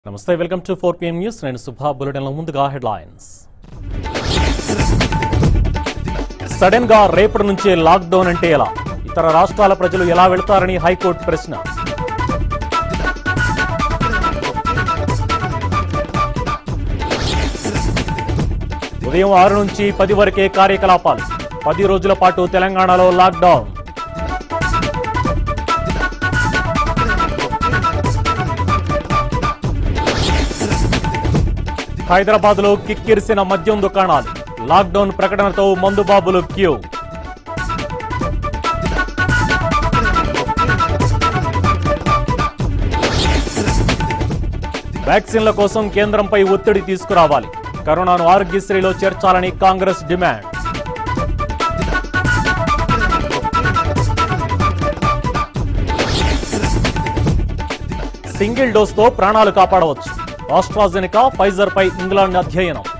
నమస్తే welcome to four PM news నేను సుభా బులెటిన్ల ముందుగా హెడ్లైన్స్ సడన్ గా రేపటి నుంచే లాక్డౌన్ అంటే ఎలా ఇతర రాష్ట్రాల ప్రజలు ఎలా వెళ్తారని హైకోర్టు ప్రశ్న ఉదయం ఆరు నుంచి పది వరకే కార్యకలాపాలు పది రోజుల పాటు తెలంగాణలో లాక్డౌన్ హైదరాబాద్ లో కిక్కిరిసిన మద్యం దుకాణాలు లాక్డౌన్ ప్రకటనతో మందుబాబులు క్యూ వ్యాక్సిన్ల కోసం కేంద్రంపై ఒత్తిడి తీసుకురావాలి కరోనాను ఆరోగ్యశ్రీలో చేర్చాలని కాంగ్రెస్ డిమాండ్ సింగిల్ డోస్ తో ప్రాణాలు కాపాడవచ్చు ఆస్ట్రాజెనికా ఫైజర్ పై ఇంగ్లాండ్ అధ్యయనం